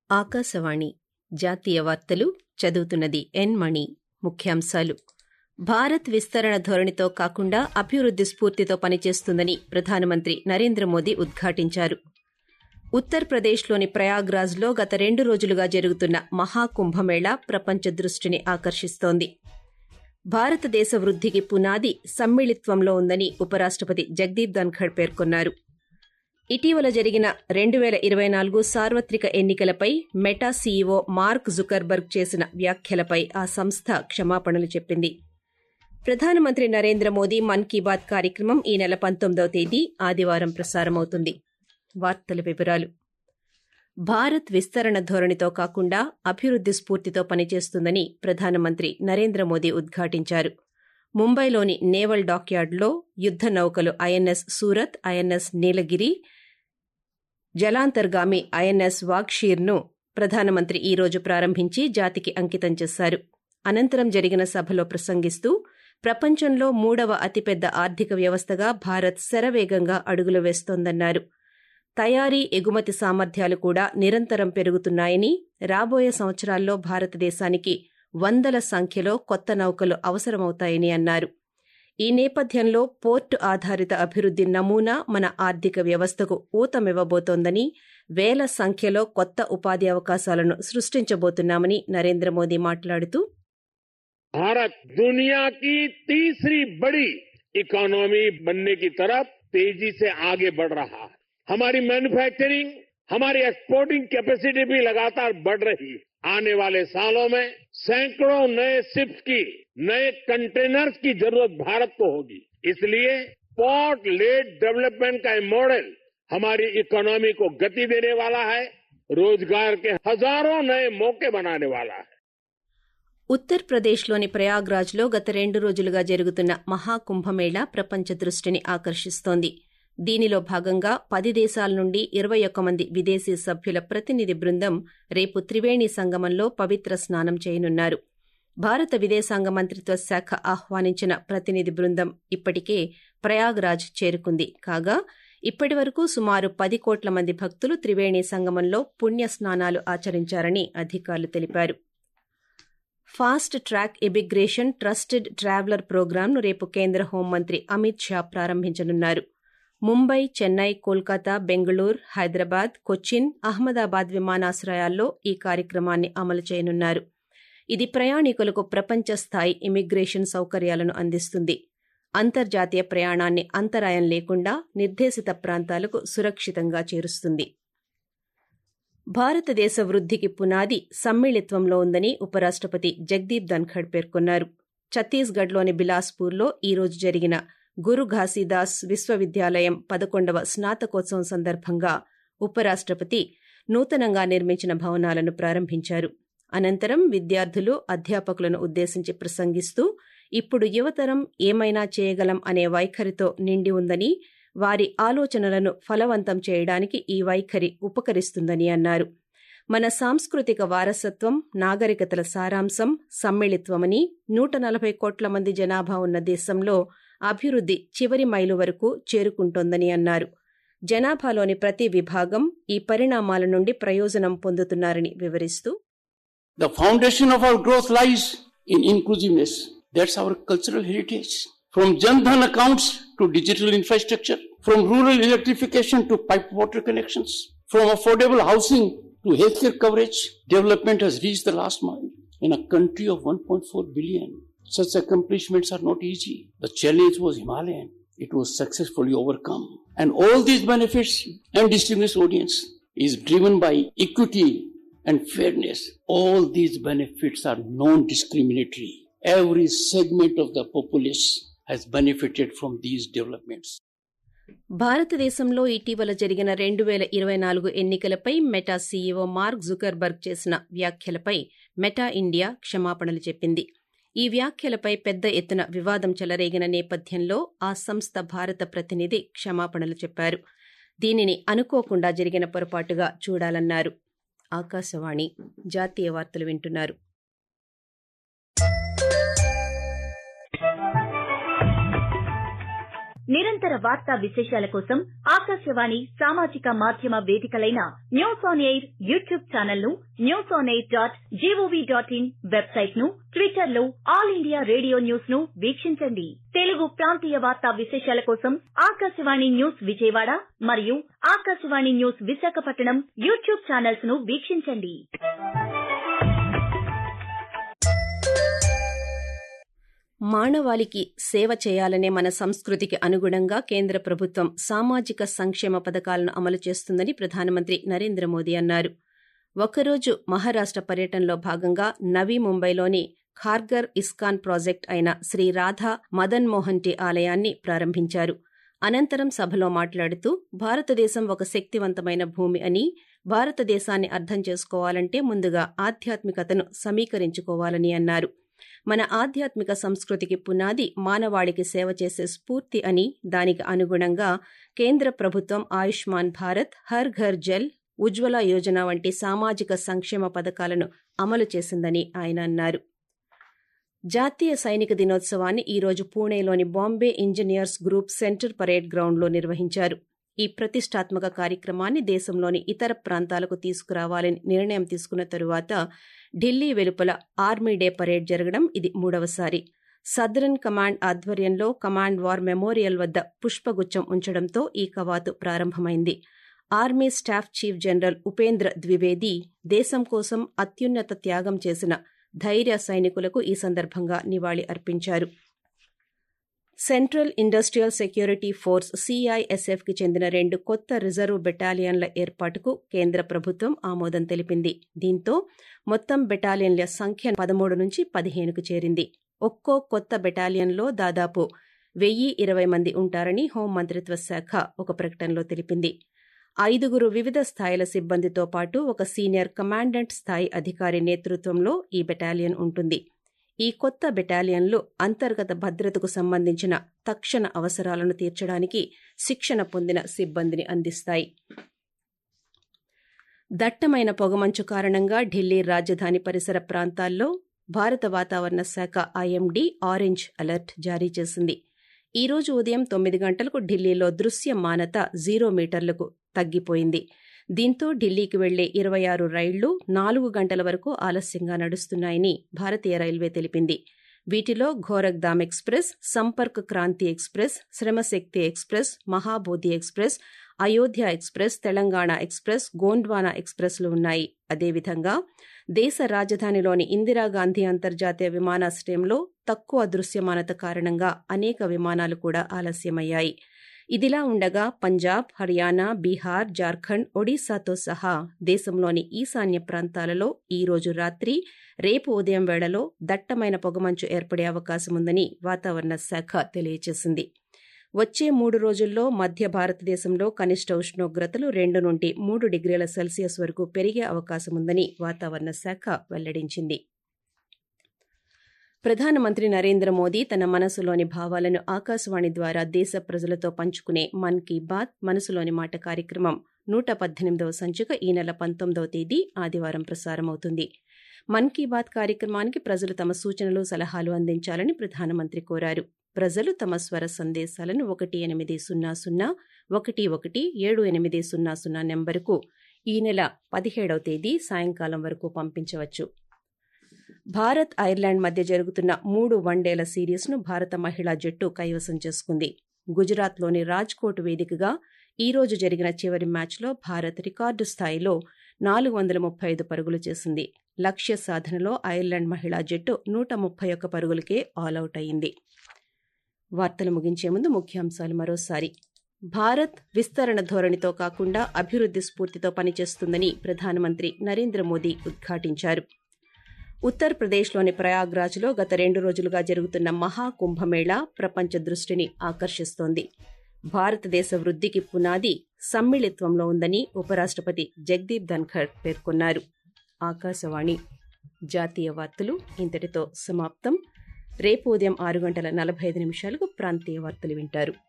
ఆకాశవాణి జాతీయ వార్తలు చదువుతున్నది ఎన్ మణి ముఖ్యాంశాలు భారత్ విస్తరణ ధోరణితో కాకుండా అభివృద్ది స్ఫూర్తితో పనిచేస్తుందని ప్రధానమంత్రి నరేంద్ర మోదీ ఉద్ఘాటించారు ఉత్తరప్రదేశ్లోని ప్రయాగ్రాజ్లో గత రెండు రోజులుగా జరుగుతున్న మహాకుంభమేళా ప్రపంచ దృష్టిని ఆకర్షిస్తోంది భారతదేశ వృద్దికి పునాది సమ్మిళిత్వంలో ఉందని ఉపరాష్టపతి జగదీప్ ధన్ఖడ్ పేర్కొన్నారు ఇటీవల జరిగిన రెండు పేల ఇరవై నాలుగు సార్వత్రిక ఎన్నికలపై మెటా సీఈఓ మార్క్ జుకర్బర్గ్ చేసిన వ్యాఖ్యలపై ఆ సంస్థ క్షమాపణలు చెప్పింది ప్రధానమంత్రి నరేంద్ర మోదీ మన్ కీ బాత్ కార్యక్రమం ఈ నెల పంతొమ్మిదవ తేదీ ఆదివారం ప్రసారమవుతుంది వార్తల వివరాలు భారత్ విస్తరణ ధోరణితో కాకుండా అభివృద్ది స్ఫూర్తితో పనిచేస్తుందని ప్రధానమంత్రి నరేంద్ర మోదీ ఉద్ఘాటించారు ముంబైలోని నేవల్ డాక్యార్డ్లో యుద్ద నౌకలు ఐఎన్ఎస్ సూరత్ ఐఎన్ఎస్ నీలగిరి జలాంతర్గామి ఐఎన్ఎస్ వాగ్షీర్ను ప్రధానమంత్రి ఈ రోజు ప్రారంభించి జాతికి అంకితం చేశారు అనంతరం జరిగిన సభలో ప్రసంగిస్తూ ప్రపంచంలో మూడవ అతిపెద్ద ఆర్థిక వ్యవస్థగా భారత్ శరవేగంగా అడుగులు వేస్తోందన్నారు తయారీ ఎగుమతి సామర్థ్యాలు కూడా నిరంతరం పెరుగుతున్నాయని రాబోయే సంవత్సరాల్లో భారతదేశానికి వందల సంఖ్యలో కొత్త నౌకలు అవసరమవుతాయని అన్నారు ఈ నేపథ్యంలో పోర్టు ఆధారిత అభివృద్ది నమూనా మన ఆర్థిక వ్యవస్థకు ఊతమివ్వబోతోందని వేల సంఖ్యలో కొత్త ఉపాధి అవకాశాలను సృష్టించబోతున్నామని నరేంద్ర మోదీ మాట్లాడుతూ भारत दुनिया की तीसरी बड़ी इकोनॉमी बनने की तरफ तेजी से आगे बढ़ रहा है हमारी मैन्युफैक्चरिंग हमारी एक्सपोर्टिंग कैपेसिटी भी लगातार बढ़ रही है आने वाले सालों में सैकड़ों नए शिप्स की नए कंटेनर्स की जरूरत भारत को होगी इसलिए पोर्ट लेड डेवलपमेंट का ये मॉडल हमारी इकोनॉमी को गति देने वाला है रोजगार के हजारों नए मौके बनाने वाला है ఉత్తరప్రదేశ్లోని ప్రయాగ్రాజ్లో గత రెండు రోజులుగా జరుగుతున్న మహాకుంభమేళా ప్రపంచ దృష్టిని ఆకర్షిస్తోంది దీనిలో భాగంగా పది దేశాల నుండి ఇరవై ఒక్క మంది విదేశీ సభ్యుల ప్రతినిధి బృందం రేపు త్రివేణి సంగమంలో పవిత్ర స్నానం చేయనున్నారు భారత విదేశాంగ మంత్రిత్వ శాఖ ఆహ్వానించిన ప్రతినిధి బృందం ఇప్పటికే ప్రయాగ్రాజ్ చేరుకుంది కాగా ఇప్పటి వరకు సుమారు పది కోట్ల మంది భక్తులు త్రివేణి సంగమంలో పుణ్య స్నానాలు ఆచరించారని అధికారులు తెలిపారు fast track immigration trusted traveller ప్రోగ్రాంను రేపు కేంద్ర హోంమంత్రి అమిత్ షా ప్రారంభించనున్నారు ముంబై చెన్నై కోల్కతా బెంగళూరు హైదరాబాద్ కొచ్చిన్ అహ్మదాబాద్ విమానాశ్రయాల్లో ఈ కార్యక్రమాన్ని అమలు చేయనున్నారు ఇది ప్రయాణికులకు ప్రపంచ స్థాయి ఇమిగ్రేషన్ సౌకర్యాలను అందిస్తుంది అంతర్జాతీయ ప్రయాణాన్ని అంతరాయం లేకుండా నిర్దేశిత ప్రాంతాలకు సురక్షితంగా చేరుస్తుంది భారతదేశ వృద్దికి పునాది సమ్మిళిత్వంలో ఉందని ఉపరాష్టపతి జగదీప్ ధన్ఖడ్ పేర్కొన్నారు ఛత్తీస్గఢ్లోని బిలాస్పూర్లో ఈ రోజు జరిగిన గురు ఘాసీదాస్ విశ్వవిద్యాలయం పదకొండవ స్నాతకోత్సవం సందర్భంగా ఉపరాష్టపతి నూతనంగా నిర్మించిన భవనాలను ప్రారంభించారు అనంతరం విద్యార్థులు అధ్యాపకులను ఉద్దేశించి ప్రసంగిస్తూ ఇప్పుడు యువతరం ఏమైనా చేయగలం అనే వైఖరితో నిండి ఉందని వారి ఆలోచనలను ఫలవంతం చేయడానికి ఈ వైఖరి ఉపకరిస్తుందని అన్నారు మన సాంస్కృతిక వారసత్వం నాగరికతల సారాంశం సమ్మిళిత్వమని నూట నలభై కోట్ల మంది జనాభా ఉన్న దేశంలో అభివృద్ది చివరి మైలు వరకు చేరుకుంటోందని అన్నారు జనాభాలోని ప్రతి విభాగం ఈ పరిణామాల నుండి ప్రయోజనం పొందుతున్నారని వివరిస్తూ The foundation of our growth lies in inclusiveness. That's our cultural heritage. From Jan Dhan accounts to digital infrastructure, from rural electrification to pipe water connections, from affordable housing to healthcare coverage, development has reached the last mile. In a country of 1.4 billion, such accomplishments are not easy. The challenge was Himalayan. It was successfully overcome. And all these benefits and distinguished audience is driven by equity and fairness. All these benefits are non-discriminatory. Every segment of the populace has benefited from these developments. భారతదేశంలో ఇటీవల జరిగిన రెండు పేల ఇరవై నాలుగు ఎన్నికలపై meta CEO mark Zuckerberg చేసిన వ్యాఖ్యలపై మెటా ఇండియా క్షమాపణలు చెప్పింది ఈ వ్యాఖ్యలపై పెద్ద ఎత్తున వివాదం చెలరేగిన నేపథ్యంలో ఆ సంస్థ భారత ప్రతినిధి క్షమాపణలు చెప్పారు దీనిని అనుకోకుండా జరిగిన పొరపాటుగా చూడాలన్నారు ఆకాశవాణి జాతీయ వార్తలు వింటున్నారు నిరంతర వార్తా విశేషాల కోసం ఆకాశవాణి సామాజిక మాధ్యమ వేదికలైన news on air YouTube channel ను news on air dot GOV dot in website ను ట్విట్టర్ లో ఆల్ ఇండియా రేడియో న్యూస్ ను వీక్షించండి తెలుగు ప్రాంతీయ వార్తా విశేషాల కోసం ఆకాశవాణి న్యూస్ విజయవాడ మరియు ఆకాశవాణి న్యూస్ విశాఖపట్నం యూట్యూబ్ ఛానల్స్ ను వీక్షించండి మానవాళికి సేవ చేయాలనే మన సంస్కృతికి అనుగుణంగా కేంద్ర ప్రభుత్వం సామాజిక సంక్షేమ పథకాలను అమలు చేస్తుందని ప్రధానమంత్రి నరేంద్ర మోదీ అన్నారు ఒకరోజు మహారాష్ట పర్యటనలో భాగంగా నవీ ముంబైలోని ఖార్గర్ ఇస్కాన్ ప్రాజెక్ట్ అయిన శ్రీ రాధా మదన్ మోహన్ టి ఆలయాన్ని ప్రారంభించారు అనంతరం సభలో మాట్లాడుతూ భారతదేశం ఒక శక్తివంతమైన భూమి అని భారతదేశాన్ని అర్థం చేసుకోవాలంటే ముందుగా ఆధ్యాత్మికతను సమీకరించుకోవాలని అన్నారు మన ఆధ్యాత్మిక సంస్కృతికి పునాది మానవాళికి సేవ చేసే స్ఫూర్తి అని దానికి అనుగుణంగా కేంద్ర ప్రభుత్వం ఆయుష్మాన్ భారత్ హర్ ఘర్ జల్ ఉజ్వల యోజన వంటి సామాజిక సంక్షేమ పథకాలను అమలు చేసిందని ఆయన అన్నారు జాతీయ సైనిక దినోత్సవాన్ని ఈ రోజు పూణేలోని Bombay engineers group centre parade గ్రౌండ్లో నిర్వహించారు ఈ ప్రతిష్టాత్మక కార్యక్రమాన్ని దేశంలోని ఇతర ప్రాంతాలకు తీసుకురావాలని నిర్ణయం తీసుకున్న తరువాత ఢిల్లీ వెలుపల ఆర్మీ డే పరేడ్ జరగడం ఇది మూడవసారి సదరన్ కమాండ్ ఆధ్వర్యంలో కమాండ్ వార్ మెమోరియల్ వద్ద పుష్పగుచ్చం ఉంచడంతో ఈ కవాతు ప్రారంభమైంది army staff chief general Upendra Dwivedi దేశం కోసం అత్యున్నత త్యాగం చేసిన ధైర్య సైనికులకు ఈ సందర్భంగా నివాళి అర్పించారు central industrial security force CISF కి చెందిన రెండు కొత్త రిజర్వ్ బెటాలియన్ల ఏర్పాటుకు కేంద్ర ప్రభుత్వం ఆమోదం తెలిపింది దీంతో మొత్తం బెటాలియన్ల సంఖ్య పదమూడు నుంచి పదిహేనుకు చేరింది ఒక్కో కొత్త బెటాలియన్లో దాదాపు వెయ్యి ఇరవై మంది ఉంటారని హోంమంత్రిత్వ శాఖ ఒక ప్రకటనలో తెలిపింది ఐదుగురు వివిధ స్థాయిల సిబ్బందితో పాటు ఒక సీనియర్ కమాండెంట్ స్థాయి అధికారి నేతృత్వంలో ఈ బెటాలియన్ ఉంటుంది ఈ కొత్త బెటాలియన్లు అంతర్గత భద్రతకు సంబంధించిన తక్షణ అవసరాలను తీర్చడానికి శిక్షణ పొందిన సిబ్బందిని అందిస్తాయి దట్టమైన పొగమంచు కారణంగా ఢిల్లీ రాజధాని పరిసర ప్రాంతాల్లో భారత వాతావరణ శాఖ ఐఎండీ ఆరెంజ్ అలర్ట్ జారీ చేసింది ఈ రోజు ఉదయం తొమ్మిది గంటలకు ఢిల్లీలో దృశ్యమానత జీరో మీటర్లకు తగ్గిపోయింది దీంతో ఢిల్లీకి వెళ్లే ఇరవై ఆరు రైళ్లు నాలుగు గంటల వరకు ఆలస్యంగా నడుస్తున్నాయని భారతీయ రైల్వే తెలిపింది వీటిలో Gorakhdham express Sampark Kranti express Shramshakti express Mahabodhi express Ayodhya express Telangana express Gondwana ఎక్స్ప్రెస్లు ఉన్నాయి అదేవిధంగా దేశ రాజధానిలోని ఇందిరాగాంధీ అంతర్జాతీయ విమానాశ్రయంలో తక్కువ దృశ్యమానత కారణంగా అనేక విమానాలు కూడా ఆలస్యమయ్యాయి ఇదిలా ఉండగా పంజాబ్ హర్యానా బీహార్ జార్ఖండ్ ఒడిశాతో సహా దేశంలోని ఈశాన్య ప్రాంతాలలో ఈ రోజు రాత్రి రేపు ఉదయం వేళలో దట్టమైన పొగమంచు ఏర్పడే అవకాశముందని వాతావరణ శాఖ తెలియజేసింది వచ్చే మూడు రోజుల్లో మధ్య భారతదేశంలో కనిష్ట ఉష్ణోగ్రతలు రెండు నుండి మూడు డిగ్రీల సెల్సియస్ వరకు పెరిగే అవకాశముందని వాతావరణ శాఖ వెల్లడించింది ప్రధానమంత్రి నరేంద్ర మోదీ తన మనసులోని భావాలను ఆకాశవాణి ద్వారా దేశ ప్రజలతో పంచుకునే మన్ కీ బాత్ మనసులోని మాట కార్యక్రమం నూట పద్దెనిమిదవ సంచిక ఈ నెల పంతొమ్మిదవ తేదీ ఆదివారం ప్రసారమవుతుంది మన్ కీ బాత్ కార్యక్రమానికి ప్రజలు తమ సూచనలు సలహాలు అందించాలని ప్రధానమంత్రి కోరారు ప్రజలు తమ స్వర సందేశాలను ఒకటి ఎనిమిది సున్నా సున్నా ఒకటి ఒకటి ఏడు ఎనిమిది సున్నా సున్నా నెంబరుకు ఈ నెల పదిహేడవ తేదీ సాయంకాలం వరకు పంపించవచ్చు భారత్ ఐర్లాండ్ మధ్య జరుగుతున్న మూడు వన్డేల సిరీస్ను భారత మహిళా జట్టు కైవసం చేసుకుంది గుజరాత్లోని రాజ్కోట్ వేదికగా ఈ రోజు జరిగిన చివరి మ్యాచ్లో భారత్ రికార్డు స్థాయిలో నాలుగు వందల ముప్పై ఐదు పరుగులు చేసింది లక్ష్య సాధనలో ఐర్లాండ్ మహిళా జట్టు నూట ముప్పై ఒక్క పరుగులకే ఆలౌట్ అయింది వార్తలు ముగించే ముందు ముఖ్యాంశాలు మరోసారి భారత్ విస్తరణ ధోరణితో కాకుండా అభివృద్ది స్ఫూర్తితో పనిచేస్తుందని ప్రధానమంత్రి నరేంద్ర మోదీ ఉద్ఘాటించారు ఉత్తరప్రదేశ్లోని ప్రయాగ్రాజ్లో గత రెండు రోజులుగా జరుగుతున్న మహాకుంభమేళా ప్రపంచ దృష్టిని ఆకర్షిస్తోంది భారతదేశ వృద్ధికి పునాది సమ్మిళిత్వంలో ఉందని ఉపరాష్ట్రపతి జగదీప్ ధన్ఖర్ పేర్కొన్నారు ఆకాశవాణి జాతీయ వార్తలు ఇంతటితో సమాప్తం రేపు ఉదయం ఆరు గంటల నలభై ఐదు నిమిషాలకు ప్రాంతీయ వార్తలు వింటారు